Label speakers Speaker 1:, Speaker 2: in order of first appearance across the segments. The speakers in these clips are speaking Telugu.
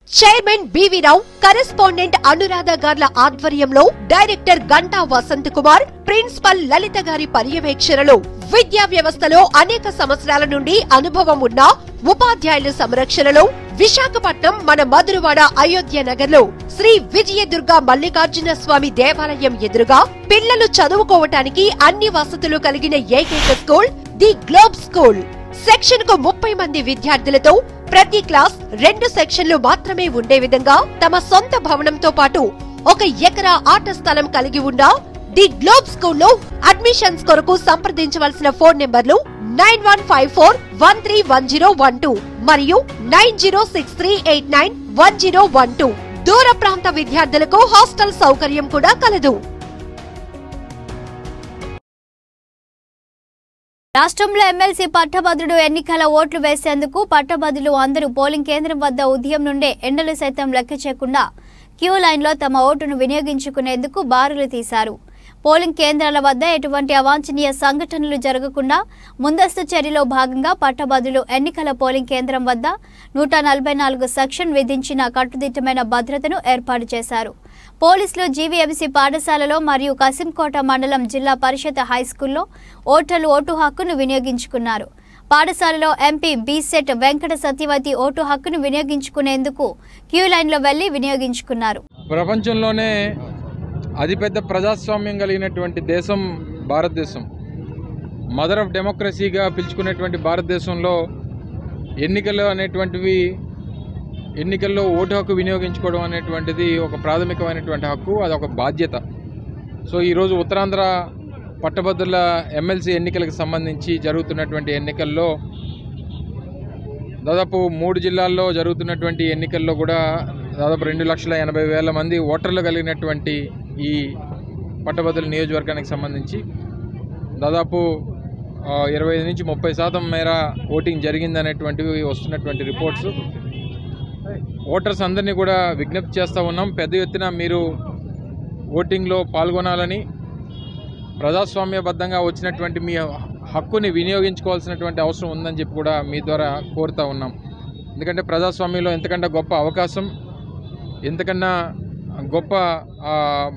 Speaker 1: Chairman BV Rao correspondent Anuradha గార్ల ఆధ్వర్యంలో డైరెక్టర్ గంటా వసంత్ కుమార్ ప్రిన్సిపల్ లలిత గారి పర్యవేక్షణలో విద్యా వ్యవస్థలో అనేక సంవత్సరాల నుండి అనుభవం ఉన్న ఉపాధ్యాయుల సంరక్షణలో విశాఖపట్నం మన మధురవాడ అయోధ్య నగర్లో శ్రీ విజయదుర్గ మల్లికార్జున స్వామి దేవాలయం ఎదురుగా పిల్లలు చదువుకోవటానికి అన్ని వసతులు కలిగిన ఏకైక school the globe school section కు ముప్పై మంది విద్యార్థులతో ప్రతి క్లాస్ రెండు సెక్షన్లు మాత్రమే ఉండే విధంగా తమ సొంత భవనంతో పాటు ఒక ఎకరా ఆట స్థలం కలిగి ఉన్న ది గ్లోబ్ స్కూల్లో అడ్మిషన్స్ కొరకు సంప్రదించవలసిన ఫోన్ నెంబర్లు nine one five four one three one zero one two మరియు nine zero six three eight nine one zero one two దూర ప్రాంత విద్యార్థులకు హాస్టల్ సౌకర్యం కూడా కలదు
Speaker 2: రాష్ట్రంలో ఎమ్మెల్సీ పట్టభద్రుడు ఎన్నికల ఓట్లు వేసేందుకు పట్టభద్రులు అందరూ పోలింగ్ కేంద్రం వద్ద ఉదయం నుండే ఎండలు సైతం లెక్క చేయకుండా క్యూ లైన్లో తమ ఓటును వినియోగించుకునేందుకు బారులు తీశారు పోలింగ్ కేంద్రాల వద్ద ఎటువంటి అవాంఛనీయ సంఘటనలు జరగకుండా ముందస్తు చర్యలో భాగంగా పట్టభద్రులు ఎన్నికల పోలింగ్ కేంద్రం వద్ద నూట నలభై నాలుగు సెక్షన్ విధించిన కట్టుదిట్టమైన భద్రతను ఏర్పాటు చేశారు పోలీసులు జీవీఎంసీ పాఠశాలలో మరియు కసింకోట మండలం జిల్లా పరిషత్ హైస్కూల్లో ఓటర్లు ఓటు హక్కును వినియోగించుకున్నారు పాఠశాలలో ఎంపీ బీసెట్ వెంకట సత్యవతి ఓటు హక్కును వినియోగించుకునేందుకు క్యూ లైన్లో వెళ్లి వినియోగించుకున్నారు
Speaker 3: ప్రపంచంలోనే అతిపెద్ద ప్రజాస్వామ్యం కలిగినటువంటి దేశం భారతదేశం మదర్ ఆఫ్ డెమోక్రసీగా పిలుచుకునేటువంటి భారతదేశంలో ఎన్నికలు అనేటువంటివి ఎన్నికల్లో ఓటు హక్కు వినియోగించుకోవడం అనేటువంటిది ఒక ప్రాథమికమైనటువంటి హక్కు అది ఒక బాధ్యత సో ఈరోజు ఉత్తరాంధ్ర పట్టభద్రుల ఎమ్మెల్సీ ఎన్నికలకు సంబంధించి జరుగుతున్నటువంటి ఎన్నికల్లో దాదాపు మూడు జిల్లాల్లో జరుగుతున్నటువంటి ఎన్నికల్లో కూడా దాదాపు రెండు లక్షల ఎనభై వేల మంది ఓటర్లు కలిగినటువంటి ఈ పట్టభద్రుల నియోజకవర్గానికి సంబంధించి దాదాపు ఆ, ఇరవై ఐదు నుంచి ముప్పై శాతం మేర ఓటింగ్ జరిగిందనేటువంటివి వస్తున్నటువంటి రిపోర్ట్స్ ఓటర్స్ అందరినీ కూడా విజ్ఞప్తి చేస్తూ ఉన్నాం పెద్ద ఎత్తున మీరు ఓటింగ్లో పాల్గొనాలని ప్రజాస్వామ్యబద్ధంగా వచ్చినటువంటి మీ హక్కుని వినియోగించుకోవాల్సినటువంటి అవసరం ఉందని చెప్పి కూడా మీ ద్వారా కోరుతా ఉన్నాం ఎందుకంటే ప్రజాస్వామ్యంలో ఎంతకంటే గొప్ప అవకాశం ఎంతకన్నా గొప్ప ఆ,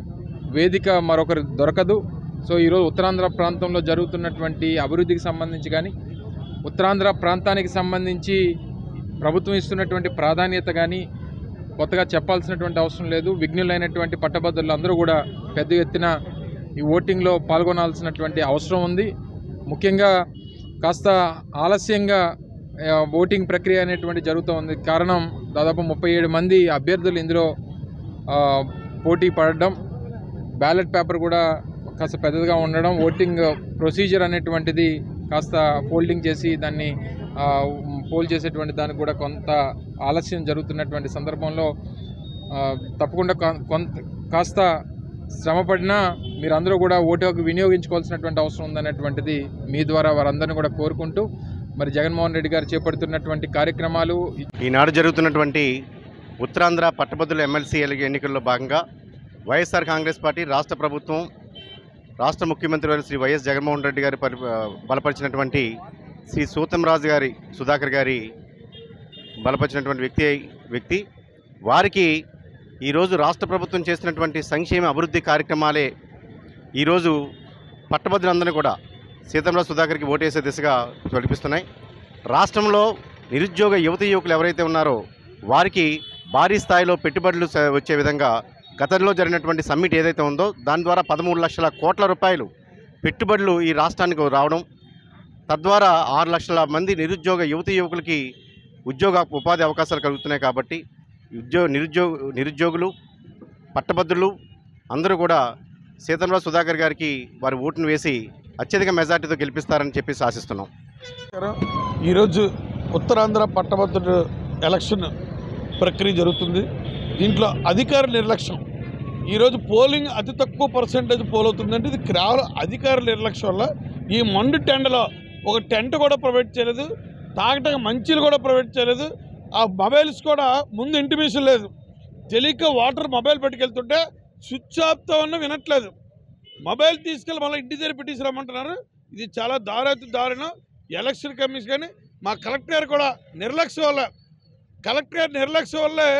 Speaker 3: వేదిక మరొకరు దొరకదు సో ఈరోజు ఉత్తరాంధ్ర ప్రాంతంలో జరుగుతున్నటువంటి అభివృద్ధికి సంబంధించి కానీ ఉత్తరాంధ్ర ప్రాంతానికి సంబంధించి ప్రభుత్వం ఇస్తున్నటువంటి ప్రాధాన్యత కానీ కొత్తగా చెప్పాల్సినటువంటి అవసరం లేదు విఘ్నులైనటువంటి పట్టభద్రులు అందరూ కూడా పెద్ద ఎత్తున ఈ ఓటింగ్లో పాల్గొనాల్సినటువంటి అవసరం ఉంది ముఖ్యంగా కాస్త ఆలస్యంగా ఆ, ఓటింగ్ ప్రక్రియ అనేటువంటి జరుగుతూ ఉంది కారణం దాదాపు ముప్పై ఏడు మంది అభ్యర్థులు ఇందులో ఆ, పోటీ పడడం బ్యాలెట్ పేపర్ కూడా కాస్త పెద్దదిగా ఉండడం ఓటింగ్ ప్రొసీజర్ అనేటువంటిది కాస్త ఫోల్డింగ్ చేసి దాన్ని ఆ, పోల్ చేసేటువంటి దానికి కూడా కొంత ఆలస్యం జరుగుతున్నటువంటి సందర్భంలో ఆ, తప్పకుండా కొ- కొంత కాస్త శ్రమపడినా మీరందరూ కూడా ఓటు హక్కు వినియోగించుకోవాల్సినటువంటి అవసరం ఉందనేటువంటిది మీ ద్వారా వారందరినీ కూడా కోరుకుంటూ మరి జగన్మోహన్ రెడ్డి గారు చేపడుతున్నటువంటి కార్యక్రమాలు
Speaker 4: ఈనాడు జరుగుతున్నటువంటి ఉత్తరాంధ్ర పట్టభద్రుల ఎమ్మెల్సీ ఎన్నికల్లో భాగంగా వైఎస్ఆర్ కాంగ్రెస్ పార్టీ రాష్ట్ర ప్రభుత్వం రాష్ట్ర ముఖ్యమంత్రి వారు శ్రీ వైఎస్ జగన్మోహన్ రెడ్డి గారి పరి బలపరిచినటువంటి శ్రీ సూతంరాజు గారి సుధాకర్ గారి బలపరిచినటువంటి వ్యక్తి వ్యక్తి వారికి ఈరోజు రాష్ట్ర ప్రభుత్వం చేసినటువంటి సంక్షేమ అభివృద్ధి కార్యక్రమాలే ఈరోజు పట్టభద్రులందరినీ కూడా సీతంరాజు సుధాకర్కి ఓటేసే దిశగా నడిపిస్తున్నాయి రాష్ట్రంలో నిరుద్యోగ యువత యువకులు ఎవరైతే ఉన్నారో వారికి భారీ స్థాయిలో పెట్టుబడులు స- వచ్చే విధంగా గతంలో జరిగినటువంటి సమ్మిట్ ఏదైతే ఉందో దాని ద్వారా పదమూడు లక్షల కోట్ల రూపాయలు పెట్టుబడులు ఈ రాష్ట్రానికి రావడం తద్వారా ఆరు లక్షల మంది నిరుద్యోగ యువత యువకులకి ఉద్యోగ ఉపాధి అవకాశాలు కలుగుతున్నాయి కాబట్టి ఉద్యోగ నిరుద్యోగ నిరుద్యోగులు పట్టభద్రులు అందరూ కూడా సీతంరావు సుధాకర్ గారికి వారి ఓటును వేసి అత్యధిక మెజార్టీతో గెలిపిస్తారని చెప్పేసి ఆశిస్తున్నాం
Speaker 5: నమస్కారం. ఈరోజు ఉత్తరాంధ్ర పట్టభద్రుడు ఎలక్షన్ ప్రక్రియ జరుగుతుంది దీంట్లో అధికార నిర్లక్ష్యం ఈరోజు పోలింగ్ అతి తక్కువ పర్సెంటేజ్ పోల్ అవుతుందంటే ఇది కేవలం అధికార నిర్లక్ష్యం వల్ల ఈ మండు టెండలో ఒక టెంట్ కూడా ప్రొవైడ్ చేయలేదు తాగటానికి మంచిలు కూడా ప్రొవైడ్ చేయలేదు ఆ మొబైల్స్ కూడా ముందు ఇంటిమేషన్ లేదు తెలియక వాటర్ మొబైల్ పట్టుకెళ్తుంటే స్విచ్ ఆఫ్తో ఉన్న వినట్లేదు మొబైల్ తీసుకెళ్ళి మళ్ళీ ఇంటి దగ్గర పెట్టేసి రమ్మంటున్నారు ఇది చాలా దారుణ దారుణం ఎలక్షన్ కమిషన్ కానీ మా కలెక్టర్ గారు కూడా నిర్లక్ష్యం వల్ల కలెక్టర్ గారి నిర్లక్ష్యం వల్లే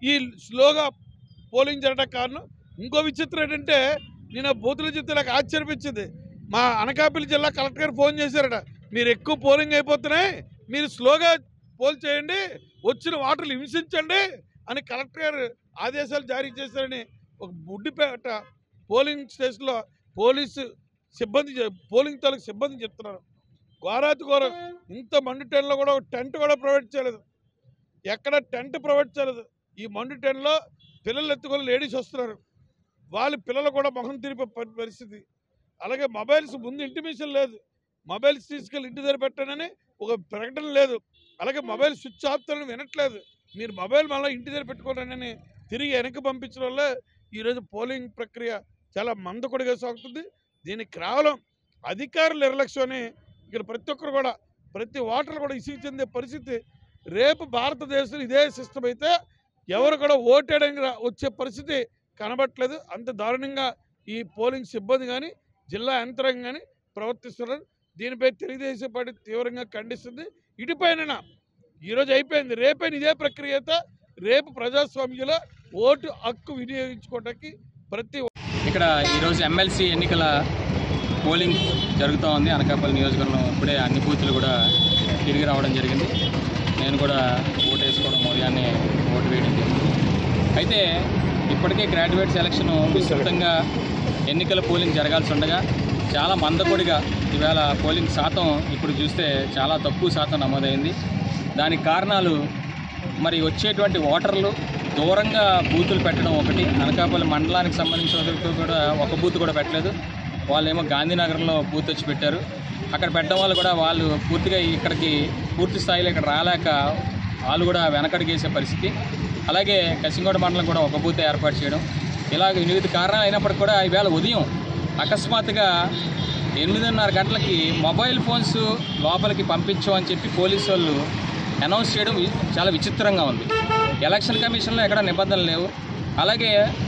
Speaker 5: ఈ స్లోగా పోలింగ్ జరగడానికి కారణం ఇంకో విచిత్రం ఏంటంటే నేను ఆ బూతులు చెప్తే నాకు ఆశ్చర్యపించింది మా అనకాపల్లి జిల్లా కలెక్టర్ గారు ఫోన్ చేశారట మీరు ఎక్కువ పోలింగ్ అయిపోతున్నాయి మీరు స్లోగా పోల్ చేయండి వచ్చిన ఓటర్లు హింసించండి అని కలెక్టర్ గారు ఆదేశాలు జారీ చేశారని ఒక బుడ్డిపేట పోలింగ్ స్టేషన్లో పోలీసు సిబ్బంది చె- పోలింగ్ తాలూకు సిబ్బంది చెప్తున్నారు ఘోరాతి ఘోరం ఇంత మండు టెన్లో కూడా ఒక టెంట్ కూడా ప్రొవైడ్ చేయలేదు ఎక్కడ టెంట్ ప్రొవైడ్ చేయలేదు ఈ మండు టెన్లో పిల్లలు ఎత్తుకొని లేడీస్ వస్తున్నారు వాళ్ళ పిల్లలు కూడా మొహం తిరిపే పరి- పరిస్థితి అలాగే మొబైల్స్ ముందు ఇంటిమేషన్ లేదు మొబైల్స్ తీసుకెళ్ళి ఇంటి దగ్గర పెట్టానని ఒక ప్రకటన లేదు అలాగే మొబైల్ స్విచ్ ఆఫ్ తోని వినట్లేదు మీరు మొబైల్ మళ్ళీ ఇంటి దగ్గర పెట్టుకోరని తిరిగి వెనక్కి పంపించడం వల్ల ఈరోజు పోలింగ్ ప్రక్రియ చాలా మందకొడిగా సాగుతుంది దీనికి కేవలం అధికారుల నిర్లక్ష్యమని ఇక్కడ ప్రతి ఒక్కరు కూడా ప్రతి ఓటర్ కూడా ఇసుగు చెందే పరిస్థితి రేపు భారతదేశంలో ఇదే సిస్టమ్ అయితే ఎవరు కూడా ఓటేయడానికి రా- వచ్చే పరిస్థితి కనబట్టలేదు అంత దారుణంగా ఈ పోలింగ్ సిబ్బంది కానీ జిల్లా యంత్రాంగం కానీ ప్రవర్తిస్తున్నారు దీనిపై తెలుగుదేశం పార్టీ తీవ్రంగా ఖండిస్తుంది ఇటుపైన ఈరోజు అయిపోయింది రేపైన ఇదే ప్రక్రియ అయితే రేపు ప్రజాస్వామ్యంలో ఓటు హక్కు వినియోగించుకోవడానికి ప్రతి
Speaker 6: ఇక్కడ ఈరోజు ఎమ్మెల్సీ ఎన్నికల పోలింగ్ జరుగుతూ ఉంది అనకాపల్లి నియోజకవర్గంలో ఇప్పుడే అన్ని బూతులు కూడా తిరిగి రావడం జరిగింది నేను కూడా ఓటు వేసుకోవడం ఉదయాన్నే ఓటు వేయడం జరిగింది అయితే ఇప్పటికే గ్రాడ్యుయేట్ సెలక్షన్ విస్తృతంగా ఎన్నికల పోలింగ్ జరగాల్సి ఉండగా చాలా మందకొడిగా ఈవేళ పోలింగ్ శాతం ఇప్పుడు చూస్తే చాలా తక్కువ శాతం నమోదైంది దానికి కారణాలు మరి వచ్చేటువంటి ఓటర్లు దూరంగా బూతులు పెట్టడం ఒకటి అనకాపల్లి మండలానికి సంబంధించిన వరకు కూడా ఒక బూత్ కూడా పెట్టలేదు వాళ్ళేమో గాంధీనగర్లో బూత్ వచ్చి పెట్టారు అక్కడ పెట్టడం వల్ల కూడా వాళ్ళు పూర్తిగా ఇక్కడికి పూర్తి స్థాయిలో ఇక్కడ రాలేక వాళ్ళు కూడా వెనకడిగేసే పరిస్థితి అలాగే కసింగోడ మండలం కూడా ఒక బూత్ ఏర్పాటు చేయడం ఇలాగ వివిధ కారణాలు అయినప్పటికీ కూడా ఈవేళ ఉదయం అకస్మాత్తుగా ఎనిమిదిన్నర గంటలకి మొబైల్ ఫోన్స్ లోపలికి పంపించమని చెప్పి పోలీసు వాళ్ళు అనౌన్స్ చేయడం వి- చాలా విచిత్రంగా ఉంది ఎలక్షన్ కమిషన్లో ఎక్కడ నిబంధనలు లేవు అలాగే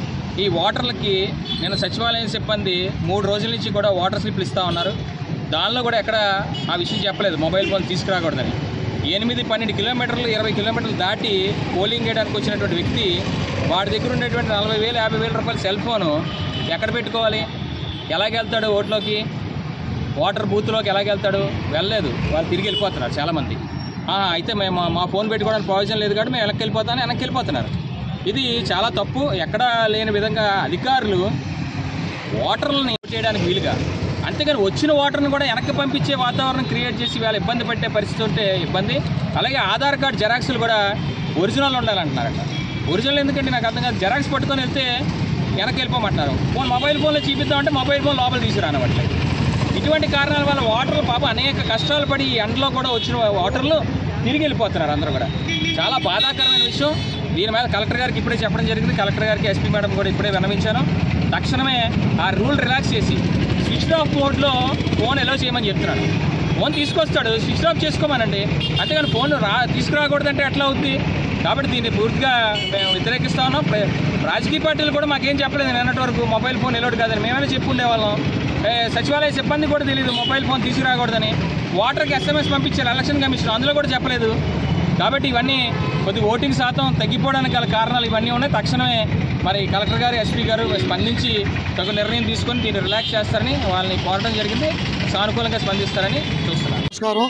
Speaker 6: ఈ ఓటర్లకి నేను సచివాలయం సిబ్బంది మూడు రోజుల నుంచి కూడా ఓటర్ స్లిప్లు ఇస్తూ ఉన్నారు దానిలో కూడా ఎక్కడ ఆ విషయం చెప్పలేదు మొబైల్ ఫోన్ తీసుకురాకూడదని ఎనిమిది పన్నెండు కిలోమీటర్లు ఇరవై కిలోమీటర్లు దాటి పోలింగ్ చేయడానికి వచ్చినటువంటి వ్యక్తి వాడి దగ్గర ఉండేటువంటి నలభై వేలు యాభై వేల రూపాయల సెల్ ఫోను ఎక్కడ పెట్టుకోవాలి ఎలాగెళ్తాడు ఓట్లోకి వాటర్ బూత్లోకి ఎలాగెళ్తాడు వెళ్ళలేదు వాళ్ళు తిరిగి వెళ్ళిపోతున్నారు చాలామంది "ఆ, అయితే మేము మా ఫోన్ పెట్టుకోవడానికి ప్రయోజనం లేదు కాబట్టి మేము వెనక్కి వెళ్ళిపోతాను వెనక్కి వెళ్ళిపోతున్నారు ఇది చాలా తప్పు ఎక్కడా లేని విధంగా అధికారులు ఓటర్లని చేయడానికి వీలుగా అంతేగాని వచ్చిన ఓటర్ని కూడా వెనక్కి పంపించే వాతావరణం క్రియేట్ చేసి వాళ్ళ ఇబ్బంది పెట్టే పరిస్థితి ఉంటే ఇబ్బంది అలాగే ఆధార్ కార్డ్ జెరాక్స్లు కూడా ఒరిజినల్ ఉండాలంటున్నారట ఒరిజినల్ ఎందుకంటే నాకు అర్థం కాదు జెరాక్స్ పట్టుకొని వెళ్తే వెనక్కి వెళ్ళిపోమంటున్నారు ఫోన్ మొబైల్ ఫోన్లో చూపిద్దామంటే మొబైల్ ఫోన్ లోపల తీసుకురానవట్లేదు ఇటువంటి కారణాల వల్ల ఓటర్లు పాప అనేక కష్టాలు పడి ఈ ఎండలో కూడా వచ్చిన ఓటర్లు తిరిగి వెళ్ళిపోతున్నారు అందరూ కూడా చాలా బాధాకరమైన విషయం దీని మీద కలెక్టర్ గారికి ఇప్పుడే చెప్పడం జరిగింది కలెక్టర్ గారికి ఎస్పీ మేడం కూడా ఇప్పుడే విన్నవించాను తక్షణమే ఆ రూల్ రిలాక్స్ చేసి స్విచ్ ఆఫ్ మోడ్లో ఫోన్ ఎలా చేయమని చెప్తున్నాను ఫోన్ తీసుకొస్తాడు స్విచ్ ఆఫ్ చేసుకోమనండి అంతేగాని ఫోన్ రా తీసుకురాకూడదంటే ఎట్లా అవుద్ది కాబట్టి దీన్ని పూర్తిగా మేము వ్యతిరేకిస్తా ఉన్నాం ప్ర- రాజకీయ పార్టీలు కూడా మాకేం చెప్పలేదు నిన్నటి వరకు మొబైల్ ఫోన్ ఎలోడ్ కాదని మేమైనా చెప్పి ఉండేవాళ్ళం ఏ, సచివాలయ సిబ్బంది కూడా తెలియదు మొబైల్ ఫోన్ తీసుకురాకూడదని వాటర్కి ఎస్ఎంఎస్ పంపించారు ఎలక్షన్ కమిషన్ అందులో కూడా చెప్పలేదు కాబట్టి ఇవన్నీ కొద్ది ఓటింగ్ శాతం తగ్గిపోవడానికి గల కారణాలు ఇవన్నీ ఉన్నాయి తక్షణమే మరి కలెక్టర్ గారు ఎస్పీ గారు స్పందించి తగు నిర్ణయం తీసుకొని దీన్ని రిలాక్స్ చేస్తారని వాళ్ళని కోరడం జరిగింది సానుకూలంగా స్పందిస్తారని చూస్తున్నాను
Speaker 7: నమస్కారం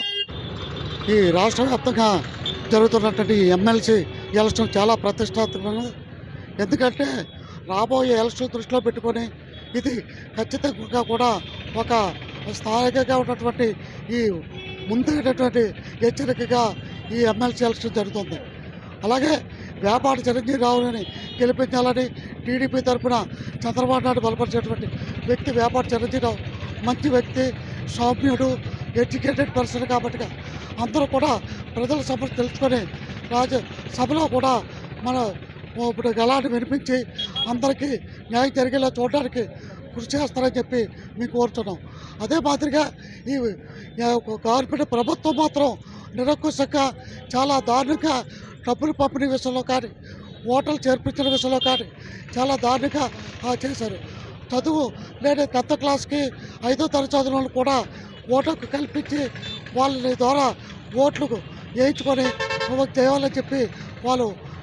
Speaker 7: ఈ రాష్ట్ర వ్యాప్తంగా జరుగుతున్నటువంటి ఈ ఎమ్మెల్సీ ఎలక్షన్ చాలా ప్రతిష్టాత్మకమైనది ఎందుకంటే రాబోయే ఎలక్షన్ దృష్టిలో పెట్టుకొని ఇది ఖచ్చితంగా కూడా ఒక స్థానికంగా ఉన్నటువంటి ఈ ముందున్నటువంటి హెచ్చరికగా ఈ ఎమ్మెల్సీ ఎలక్షన్ జరుగుతుంది అలాగే వ్యాపార చిరంజీవిరావుని గెలిపించాలని టీడీపీ తరఫున చంద్రబాబు నాయుడు బలపరిచేటువంటి వ్యక్తి వ్యాపార చిరంజీవిరావు మంచి వ్యక్తి సౌమ్యుడు ఎడ్యుకేటెడ్ పర్సన్ కాబట్టి అందరూ కూడా ప్రజల సమస్య తెలుసుకొని రాజ సభలో కూడా మన ఇప్పుడు గలాన్ని వినిపించి అందరికీ న్యాయం జరిగేలా చూడడానికి కృషి చేస్తారని చెప్పి మేము కోరుతున్నాం అదే మాదిరిగా ఈ ఈ గవర్నమెంట్ ప్రభుత్వం మాత్రం నిరంకుశంగా చాలా దారుణంగా డబ్బులు పంపిణీ విషయంలో కానీ ఓటర్లు చేర్పించిన విషయంలో కానీ చాలా దారుణంగా ఆ, చేశారు చదువు లేని టెన్త్ క్లాస్కి ఐదో తరగతి చదివిన వాళ్ళు కూడా ఓటుకు కల్పించి వాళ్ళని ద్వారా ఓట్లు వేయించుకొని చేయాలని చెప్పి వాళ్ళు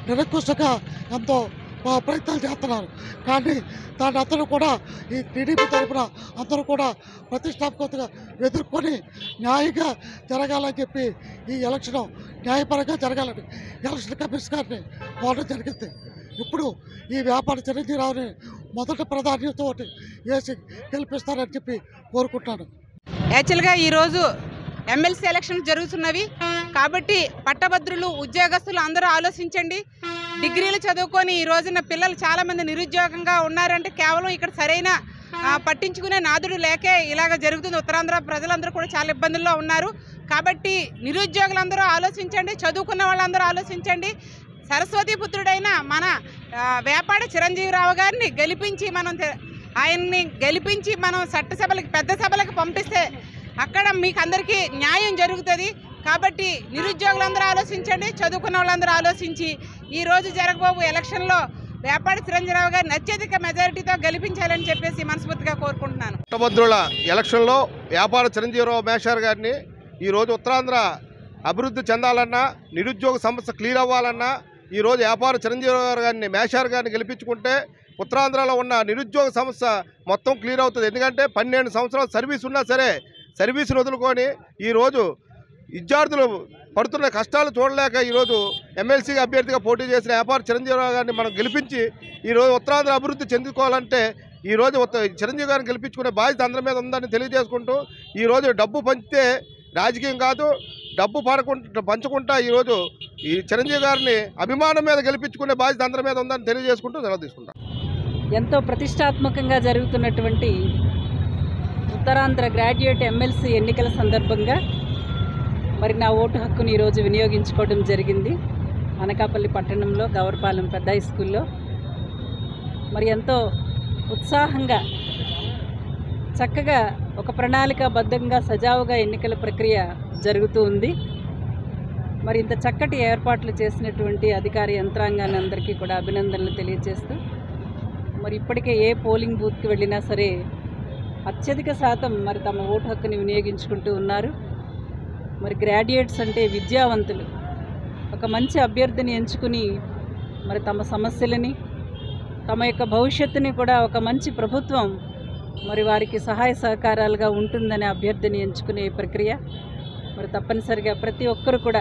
Speaker 7: నిరంకుశంగా ఎంతో ఆ, ప్రయత్నాలు చేస్తున్నారు కానీ దాన్ని అందరూ కూడా ఈ టీడీపీ తరఫున అందరూ కూడా ప్రతిష్టాత్మకంగా ఎదుర్కొని న్యాయంగా జరగాలని చెప్పి ఈ ఎలక్షన్ న్యాయపరంగా జరగాలని ఎలక్షన్ కమిషన్ గారిని కోరడం జరిగింది ఇప్పుడు ఈ వ్యాపార చిరంజీవిరావుని మొదటి ప్రాధాన్యతతో వేసి గెలిపిస్తారని చెప్పి కోరుకుంటున్నాను
Speaker 8: యాక్చువల్గా ఈరోజు ఎమ్మెల్సీ ఎలక్షన్ జరుగుతున్నవి కాబట్టి పట్టభద్రులు ఉద్యోగస్తులు అందరూ ఆలోచించండి డిగ్రీలు చదువుకొని ఈ రోజున పిల్లలు చాలామంది నిరుద్యోగంగా ఉన్నారంటే కేవలం ఇక్కడ సరైన ఆ, పట్టించుకునే నాదుడు లేకే ఇలాగ జరుగుతుంది ఉత్తరాంధ్ర ప్రజలందరూ కూడా చాలా ఇబ్బందుల్లో ఉన్నారు కాబట్టి నిరుద్యోగులందరూ ఆలోచించండి చదువుకున్న వాళ్ళందరూ ఆలోచించండి సరస్వతి పుత్రుడైన మన ఆ, వేపాడ చిరంజీవిరావు గారిని గెలిపించి మనం తె- ఆయన్ని గెలిపించి మనం చట్టసభలకు పెద్ద సభలకు పంపిస్తే అక్కడ మీకు అందరికీ న్యాయం జరుగుతుంది కాబట్టి నిరుద్యోగులందరూ ఆలోచించండి చదువుకున్న వాళ్ళందరూ ఆలోచించి ఈ రోజు జరగబోవు ఎలక్షన్లో వేపాడి చిరంజీరావు గారిని అత్యధిక మెజారిటీతో గెలిపించాలని చెప్పేసి మనస్ఫూర్తిగా కోరుకుంటున్నాను
Speaker 9: పట్టభద్రుల ఎలక్షన్లో వ్యాపార చిరంజీవిరావు మేషార్ గారిని ఈరోజు ఉత్తరాంధ్ర అభివృద్ధి చెందాలన్నా నిరుద్యోగ సమస్య క్లియర్ అవ్వాలన్నా ఈరోజు వ్యాపార చిరంజీవిరావు గారిని మేషార్ గారిని గెలిపించుకుంటే ఉత్తరాంధ్రలో ఉన్న నిరుద్యోగ సమస్య మొత్తం క్లియర్ అవుతుంది ఎందుకంటే పన్నెండు సంవత్సరాలు సర్వీస్ ఉన్నా సరే సర్వీస్ను వదులుకొని ఈరోజు విద్యార్థులు పడుతున్న కష్టాలు చూడలేక ఈరోజు ఎమ్మెల్సీ అభ్యర్థిగా పోటీ చేసిన వ్యాపార చిరంజీవిరావు గారిని మనం గెలిపించి ఈరోజు ఉత్తరాంధ్ర అభివృద్ధి చెందుకోవాలంటే ఈరోజు ఉత్త- చిరంజీవి గారిని గెలిపించుకునే బాధ్యత అందరి మీద ఉందని తెలియజేసుకుంటూ ఈరోజు డబ్బు పంచితే రాజకీయం కాదు డబ్బు పడకుండా పంచుకుంటా ఈరోజు ఈ చిరంజీవి గారిని అభిమానం మీద గెలిపించుకునే బాధ్యత అందరి మీద ఉందని తెలియజేసుకుంటూ సెలవు తీసుకుంటాం
Speaker 10: ఎంతో ప్రతిష్టాత్మకంగా జరుగుతున్నటువంటి ఉత్తరాంధ్ర గ్రాడ్యుయేట్ ఎమ్మెల్సీ ఎన్నికల సందర్భంగా మరి నా ఓటు హక్కుని ఈరోజు వినియోగించుకోవడం జరిగింది అనకాపల్లి పట్టణంలో గౌరపాలెం పెద్ద హై స్కూల్లో మరి ఎంతో ఉత్సాహంగా చక్కగా ఒక ప్రణాళికాబద్ధంగా సజావుగా ఎన్నికల ప్రక్రియ జరుగుతూ ఉంది మరి ఇంత చక్కటి ఏర్పాట్లు చేసినటువంటి అధికార యంత్రాంగాన్ని అందరికీ కూడా అభినందనలు తెలియజేస్తూ మరి ఇప్పటికే ఏ పోలింగ్ బూత్కి వెళ్ళినా సరే అత్యధిక శాతం మరి తమ ఓటు హక్కుని వినియోగించుకుంటూ ఉన్నారు మరి గ్రాడ్యుయేట్స్ అంటే విద్యావంతులు ఒక మంచి అభ్యర్థిని ఎంచుకుని మరి తమ సమస్యలని తమ యొక్క భవిష్యత్తుని కూడా ఒక మంచి ప్రభుత్వం మరి వారికి సహాయ సహకారాలుగా ఉంటుందనే అభ్యర్థిని ఎంచుకునే ప్రక్రియ మరి తప్పనిసరిగా ప్రతి ఒక్కరు కూడా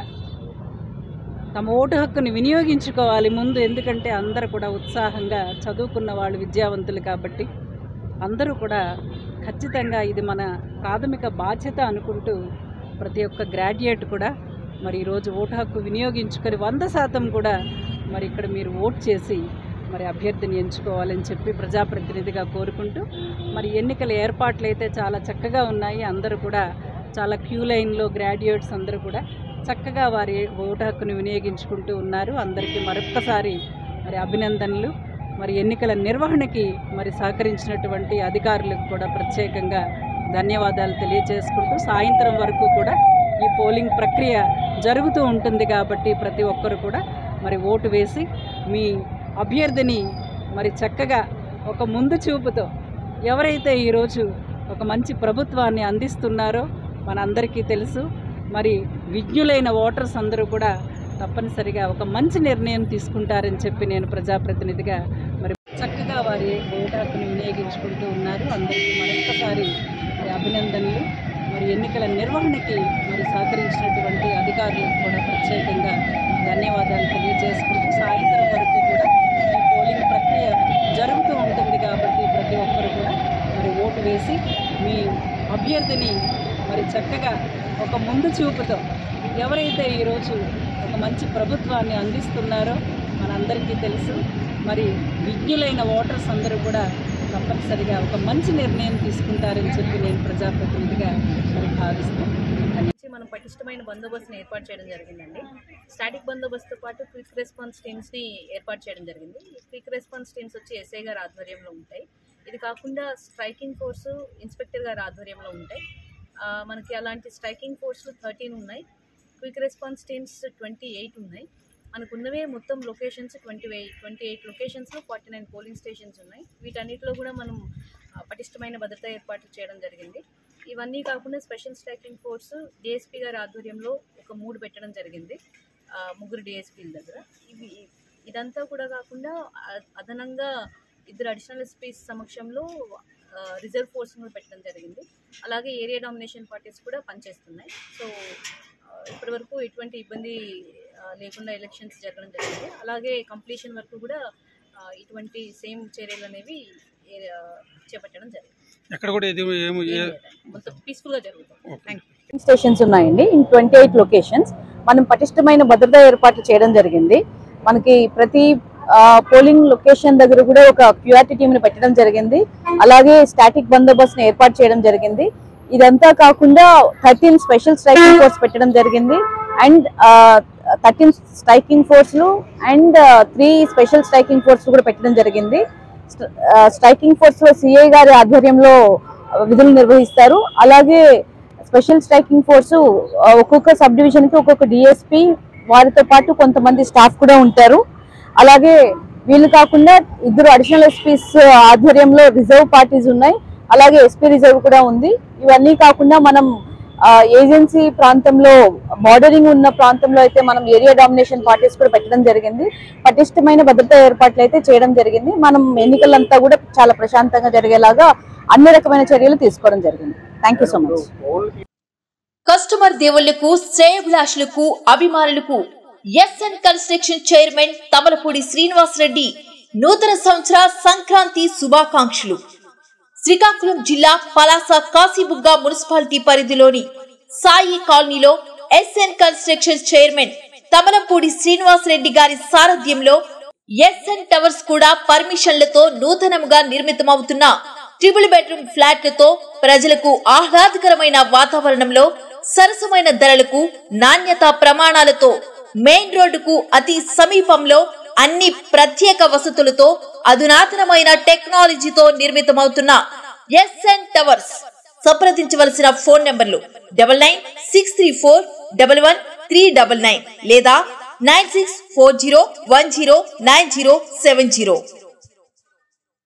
Speaker 10: తమ ఓటు హక్కుని వినియోగించుకోవాలి ముందు ఎందుకంటే అందరూ కూడా ఉత్సాహంగా చదువుకున్న వాళ్ళు విద్యావంతులు కాబట్టి అందరూ కూడా ఖచ్చితంగా ఇది మన ప్రాథమిక బాధ్యత అనుకుంటూ ప్రతి ఒక్క గ్రాడ్యుయేట్ కూడా మరి ఈరోజు ఓటు హక్కు వినియోగించుకొని వంద శాతం కూడా మరి ఇక్కడ మీరు ఓట్ చేసి మరి అభ్యర్థిని ఎంచుకోవాలని చెప్పి ప్రజాప్రతినిధిగా కోరుకుంటూ మరి ఎన్నికల ఏర్పాట్లు అయితే చాలా చక్కగా ఉన్నాయి అందరూ కూడా చాలా క్యూ లైన్లో గ్రాడ్యుయేట్స్ అందరూ కూడా చక్కగా వారి ఓటు హక్కును వినియోగించుకుంటూ ఉన్నారు అందరికీ మరొక్కసారి మరి అభినందనలు మరి ఎన్నికల నిర్వహణకి మరి సహకరించినటువంటి అధికారులకు కూడా ప్రత్యేకంగా ధన్యవాదాలు తెలియజేసుకుంటూ సాయంత్రం వరకు కూడా ఈ పోలింగ్ ప్రక్రియ జరుగుతూ ఉంటుంది కాబట్టి ప్రతి ఒక్కరు కూడా మరి ఓటు వేసి మీ అభ్యర్థిని మరి చక్కగా ఒక ముందు చూపుతో ఎవరైతే ఈరోజు ఒక మంచి ప్రభుత్వాన్ని అందిస్తున్నారో మనందరికీ తెలుసు మరి విజ్ఞులైన ఓటర్స్ అందరూ కూడా తప్పనిసరిగా ఒక మంచి నిర్ణయం తీసుకుంటారని చెప్పి నేను ప్రజాప్రతినిధిగా మరి చక్కగా వారి ఓటు హక్కును వినియోగించుకుంటూ ఉన్నారు అందరికీ మరొకసారి మరి అభినందనలు మరి ఎన్నికల నిర్వహణకి మరి సహకరించినటువంటి అధికారులకు కూడా ప్రత్యేకంగా ధన్యవాదాలు తెలియజేసుకుంటూ సాయంత్రం వరకు కూడా ఈ పోలింగ్ ప్రక్రియ జరుగుతూ ఉంటుంది కాబట్టి ప్రతి ఒక్కరు కూడా మరి ఓటు వేసి మీ అభ్యర్థిని మరి చక్కగా ఒక ముందు చూపుతో ఎవరైతే ఈరోజు ఒక మంచి ప్రభుత్వాన్ని అందిస్తున్నారో మనందరికీ తెలుసు మరి విజ్ఞులైన ఓటర్స్ అందరూ కూడా తప్పనిసరిగా ఒక మంచి నిర్ణయం తీసుకుంటారని చెప్పి నేను ప్రజాప్రతినిధిగా మరి భావిస్తాను
Speaker 11: నుంచి మనం పటిష్టమైన బందోబస్తుని ఏర్పాటు చేయడం జరిగిందండి స్టాటిక్ బందోబస్తుతో పాటు క్విక్ రెస్పాన్స్ టీమ్స్ని ఏర్పాటు చేయడం జరిగింది ఈ క్విక్ రెస్పాన్స్ టీమ్స్ వచ్చి ఎస్ఐ గారి ఆధ్వర్యంలో ఉంటాయి ఇది కాకుండా స్ట్రైకింగ్ ఫోర్సు ఇన్స్పెక్టర్ గారి ఆధ్వర్యంలో ఉంటాయి ఆ, మనకి అలాంటి స్ట్రైకింగ్ ఫోర్స్లు థర్టీన్ ఉన్నాయి quick response teams twenty eight ఉన్నాయి మనకు ఉన్నవే మొత్తం locations twenty eight twenty eight లొకేషన్స్లో ఫార్టీ నైన్ పోలింగ్ స్టేషన్స్ ఉన్నాయి వీటన్నిటిలో కూడా మనం ఆ, పటిష్టమైన భద్రతా ఏర్పాట్లు చేయడం జరిగింది ఇవన్నీ కాకుండా స్పెషల్ స్ట్రైకింగ్ ఫోర్స్ డిఎస్పీ గారి ఆధ్వర్యంలో ఒక మూడు పెట్టడం జరిగింది ఆ, ముగ్గురు డిఎస్పీల దగ్గర ఇవి ఇదంతా కూడా కాకుండా అ- అదనంగా ఇద్దరు అడిషనల్ ఎస్పీస్ సమక్షంలో రిజర్వ్ ఫోర్స్ కూడా పెట్టడం జరిగింది అలాగే ఏరియా డామినేషన్ పార్టీస్ కూడా పనిచేస్తున్నాయి సో ఇప్పటి వరకు ఎటువంటి ఇబ్బంది ఆ, లేకుండా ఎలక్షన్స్ జరగడం జరిగింది అలాగే కంప్లీషన్ వరకు కూడా ఆ, ఇటువంటి సేమ్ చర్యలు అనేవి ఏ- చేపట్టడం జరిగింది
Speaker 12: ఎక్కడ కూడా ఇది ఏమి ఏ-
Speaker 11: మొత్తం పీస్ఫుల్గా జరుగుతుంది థ్యాంక్ యూ
Speaker 13: స్టేషన్స్ ఉన్నాయండి ఇన్ ట్వంటీ ఎయిట్ లొకేషన్స్ మనం పటిష్టమైన భద్రతా ఏర్పాట్లు చేయడం జరిగింది మనకి ప్రతి పోలింగ్ లొకేషన్ దగ్గర కూడా ఒక క్యూఆర్టీ టీంని పెట్టడం జరిగింది అలాగే స్టాటిక్ బందోబస్తుని ఏర్పాటు చేయడం జరిగింది ఇదంతా కాకుండా థర్టీన్ స్పెషల్ స్ట్రైకింగ్ ఫోర్స్ పెట్టడం జరిగింది అండ్ థర్టీన్ స్ట్రైకింగ్ ఫోర్స్లు and three special striking force కూడా పెట్టడం జరిగింది స్ట్రైకింగ్ ఫోర్స్ లో సిఐ గారి ఆధ్వర్యంలో విధులు నిర్వహిస్తారు అలాగే స్పెషల్ స్ట్రైకింగ్ ఫోర్సు ఆ, ఒక్కొక్క సబ్ డివిజన్ కి ఒక్కొక్క డిఎస్పి వారితో పాటు కొంతమంది స్టాఫ్ కూడా ఉంటారు అలాగే వీళ్ళు కాకుండా ఇద్దరు అడిషనల్ ఎస్పీస్ ఆధ్వర్యంలో రిజర్వ్ పార్టీస్ ఉన్నాయి అలాగే ఎస్పీ రిజర్వ్ కూడా ఉంది ఇవన్నీ కాకుండా మనం ఆ, ఏజెన్సీ ప్రాంతంలో బార్డరింగ్ ఉన్న ప్రాంతంలో అయితే మనం ఏరియా డామినేషన్ పార్టీస్ కూడా పెట్టడం జరిగింది పటిష్టమైన భద్రతా ఏర్పాట్లు అయితే చేయడం జరిగింది మనం ఎన్నికలంతా కూడా చాలా ప్రశాంతంగా జరిగేలాగా అన్ని రకమైన చర్యలు తీసుకోవడం జరిగింది thank you so much
Speaker 14: customer దేవుళ్లకు శ్రేయభిలాషులకు అభిమానులకు SN construction chairman Tamalapudi Srinivas Reddy నూతన సంవత్సర సంక్రాంతి శుభాకాంక్షలు శ్రీకాకుళం జిల్లా పలాస కాశీబుగ్గ మున్సిపాలిటీ పరిధిలోని సాయి కాలనీలో SN construction chairman Tamalapudi Srinivas Reddy గారి సారథ్యంలో ఎస్ఎన్ టవర్స్ కూడా పర్మిషన్లతో నూతనంగా నిర్మితమవుతున్న ట్రిపుల్ బెడ్రూమ్ ఫ్లాట్లతో ప్రజలకు ఆహ్లాదకరమైన వాతావరణంలో సరసమైన ధరలకు నాణ్యత ప్రమాణాలతో మెయిన్ రోడ్డుకు అతి సమీపంలో అన్ని ప్రత్యేక వసతులతో అధునాతనమైన టెక్నాలజీతో నిర్మితమవుతున్న ఎస్ఎన్ టవర్స్ సంప్రదించవలసిన ఫోన్ నంబర్లు double nine six three four double one three double nine లేదా nine six four zero one zero nine zero seven zero